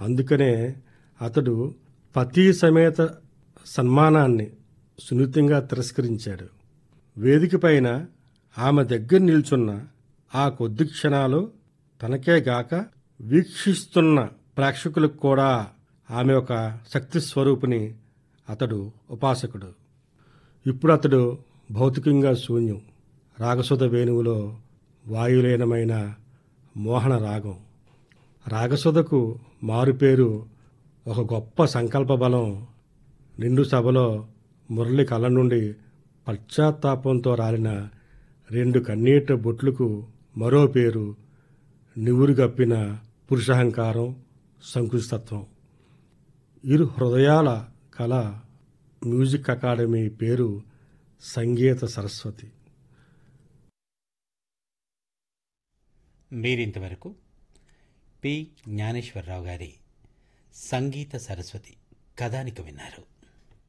అందుకనే అతడు పతి సమేత సన్మానాన్ని సున్నితంగా తిరస్కరించాడు వేదిక పైన ఆమె దగ్గర నిల్చున్న ఆ కొద్ది క్షణాలు తనకే గాక వీక్షిస్తున్న ప్రేక్షకులకు కూడా ఆమె ఒక శక్తి స్వరూపిణి అతడు ఉపాసకుడు ఇప్పుడు అతడు భౌతికంగా శూన్యం రాగసుధ వేణువులో వాయులీనమైన మోహన రాగం రాగసుధకు మారుపేరు ఒక గొప్ప సంకల్ప బలం నిండు సభలో మురళి కళ్ళ నుండి పశ్చాత్తాపంతో రాలిన రెండు కన్నీట బొట్లకు మరో పేరు నివురుగప్పిన పురుషహంకారం సంకుచితత్వం ఇరు హృదయాల కళ మ్యూజిక్ అకాడమీ పేరు సంగీత సరస్వతి మీరింతవరకు పి జ్ఞానేశ్వరరావు గారి సంగీత సరస్వతి కథానిక విన్నారు